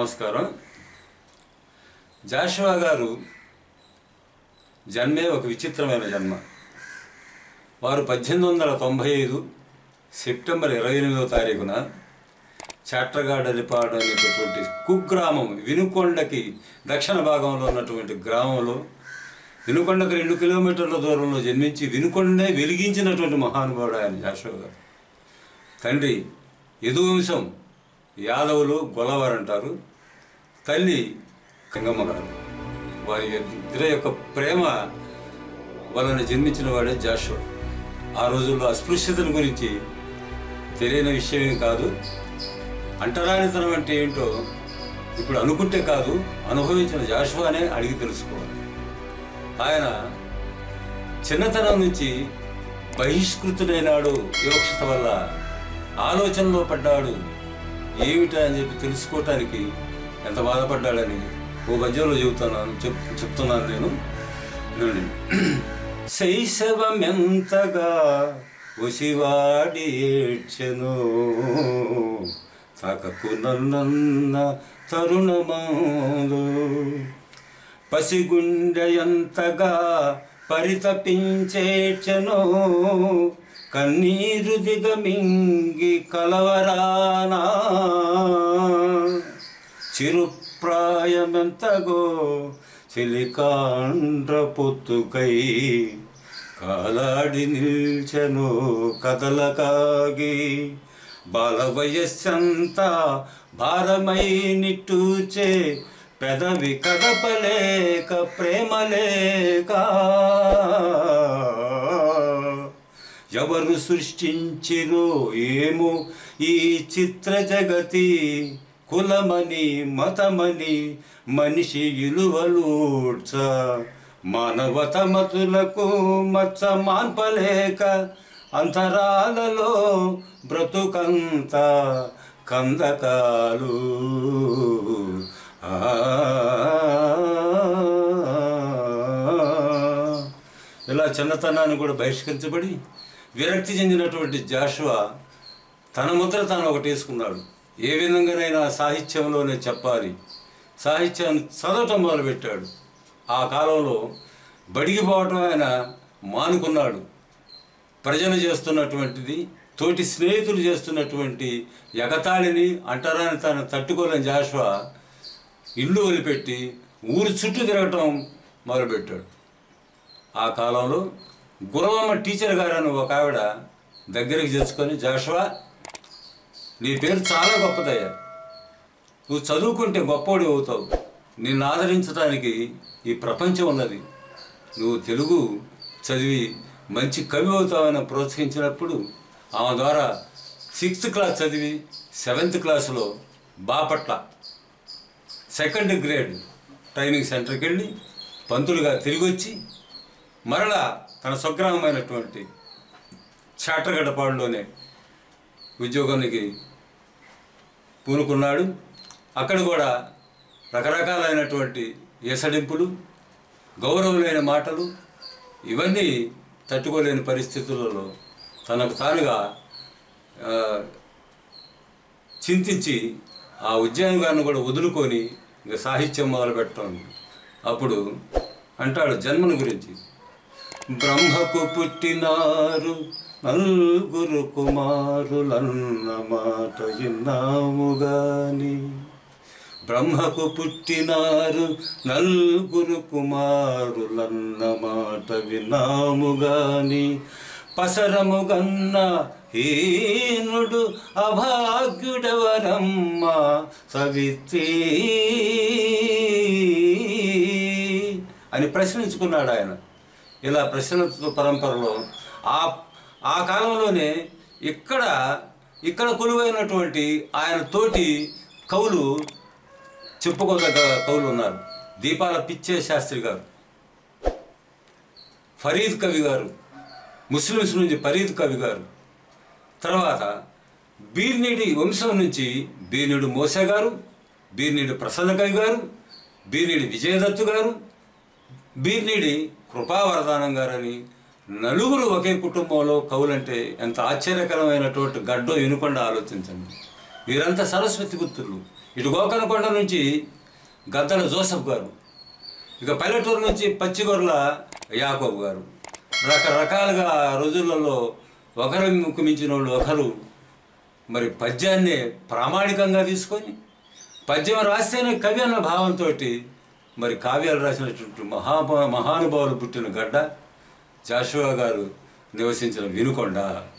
నమస్కారం జాషువా గారు జన్మే ఒక విచిత్రమైన జన్మ వారు పద్దెనిమిది వందల తొంభై ఐదు సెప్టెంబర్ ఇరవై ఎనిమిదవ తారీఖున చాట్రగాడలిపాడు అనేటటువంటి కుగ్రామం వినుకొండకి దక్షిణ భాగంలో ఉన్నటువంటి గ్రామంలో వినుకొండకు రెండు కిలోమీటర్ల దూరంలో జన్మించి వినుకొండే వెలిగించినటువంటి మహానుభావుడు ఆయన జాషువా గారు తండ్రి యదువంశం యాదవులు గొల్లవారు అంటారు తల్లి గంగమ్మ గారు వారి ఇద్దరి యొక్క ప్రేమ వలన జన్మించిన వాడే జాషువా ఆ రోజుల్లో అస్పృశ్యతను గురించి తెలియని విషయమే కాదు అంటరానితనం అంటే ఏంటో ఇప్పుడు అనుకుంటే కాదు అనుభవించిన జాషువానే అడిగి తెలుసుకోవాలి ఆయన చిన్నతనం నుంచి బహిష్కృతుడైనాడు వివక్షత వల్ల ఆలోచనలో పడ్డాడు ఏమిటా అని చెప్పి తెలుసుకోవటానికి ఎంత బాధపడ్డాడని ఓ పద్యంలో చెబుతున్నాను చెప్ చెప్తున్నాను నేను వినండి. శైశవమెంతగా ఉసివాడి ఏడ్చెను తకకు నన్నన్న తరుణమాలు పసిగుండె ఎంతగా పరితపించేచను కన్నీరు దిగమింగి కలవరానా చిరుప్రాయమెంతగో చెలికాండ్ర పొత్తుకై కాలాడి నిల్చెను కదలకాగి బాల వయస్సంతా భారమై నిట్టూచే పెదవి కదపలేక ప్రేమలేక ఎవరు సృష్టించిరో ఏమో ఈ చిత్ర జగతి కులమని మతమని మనిషి ఇలువలూడ్చ మానవతమతులకు మచ్చ మాన్పలేక అంతరాలలో బ్రతుకంత కందకాలు ఇలా చిన్నతనాన్ని కూడా బహిష్కరించబడి విరక్తి చెందినటువంటి జాషువా తన ముద్ర తాను ఒకటి వేసుకున్నాడు ఏ విధంగానైనా సాహిత్యంలోనే చెప్పాలి సాహిత్యాన్ని చదవటం మొదలుపెట్టాడు ఆ కాలంలో బడికి పోవటం ఆయన మానుకున్నాడు ప్రజలు చేస్తున్నటువంటిది తోటి స్నేహితులు చేస్తున్నటువంటి ఎగతాళిని అంటరాని తాను తట్టుకోలేని జాషువా ఇల్లు వదిలిపెట్టి ఊరు చుట్టూ తిరగటం మొదలుపెట్టాడు ఆ కాలంలో గురవమ్మ టీచర్ గారు అని ఒక ఆవిడ దగ్గరికి చేసుకొని జాషువా నీ పేరు చాలా గొప్పదయ్యా నువ్వు చదువుకుంటే గొప్పవాడి అవుతావు నిన్ను ఆదరించడానికి ఈ ప్రపంచం ఉన్నది నువ్వు తెలుగు చదివి మంచి కవి అవుతావని ప్రోత్సహించినప్పుడు ఆమె ద్వారా సిక్స్త్ క్లాస్ చదివి సెవెంత్ క్లాసులో బాపట్ల సెకండ్ గ్రేడ్ ట్రైనింగ్ సెంటర్కి వెళ్ళి పంతులుగా తిరిగి వచ్చి మరలా తన స్వగ్రామమైనటువంటి చాట్రగడ్డపాడులోనే ఉద్యోగానికి పూనుకున్నాడు అక్కడ కూడా రకరకాలైనటువంటి ఎసడింపులు గౌరవమైన మాటలు ఇవన్నీ తట్టుకోలేని పరిస్థితులలో తనకు తానుగా ఆ, చింతించి ఆ ఉద్యోగాన్ని కూడా వదులుకొని ఇంకా సాహిత్యం మొదలుపెట్టడం అప్పుడు అంటాడు జన్మను గురించి బ్రహ్మకు పుట్టినారు నలుగురు కుమారులన్న మాట విన్నాము గాని బ్రహ్మకు పుట్టినారు నలుగురు కుమారులన్న మాట విన్నాము గాని పసరము గన్న హీనుడు అభాగ్యుడవరమ్మ సవిత్రి అని ప్రశ్నించుకున్నాడు ఆయన ఇలా ప్రశ్నల పరంపరలో ఆ ఆ కాలంలోనే ఇక్కడ ఇక్కడ కొలువైనటువంటి ఆయన తోటి కవులు చెప్పుకోదగ్గ కవులు ఉన్నారు దీపాల పిచ్చే శాస్త్రి గారు ఫరీద్ కవి గారు ముస్లిమ్స్ నుంచి ఫరీద్ కవి గారు తర్వాత బీర్నిడి వంశం నుంచి బీర్నిడు మోసే గారు బీర్నిడి ప్రసన్న కవి గారు బీర్నిడి విజయదత్తు గారు బీర్నిడి కృపావరదానం గారని నలుగురు ఒకే కుటుంబంలో కవులంటే ఎంత ఆశ్చర్యకరమైనటువంటి గడ్డో వినుకుండా ఆలోచించండి వీరంతా సరస్వతి పుత్రులు ఇటు గోకర్ణకొండ నుంచి గద్దల జోసఫ్ గారు ఇక పల్లెటూరు నుంచి పచ్చిగొర్ల యాకోబు గారు రకరకాలుగా ఆ రోజులలో ఒకరి ముక్కు మించిన వాళ్ళు ఒకరు మరి పద్యాన్నే ప్రామాణికంగా తీసుకొని పద్యం రాస్తేనే కవి అన్న భావంతో మరి కావ్యాలు రాసినటువంటి మహా మహానుభావులు పుట్టిన గడ్డ జాషువా గారు నివసించిన వినుకొండ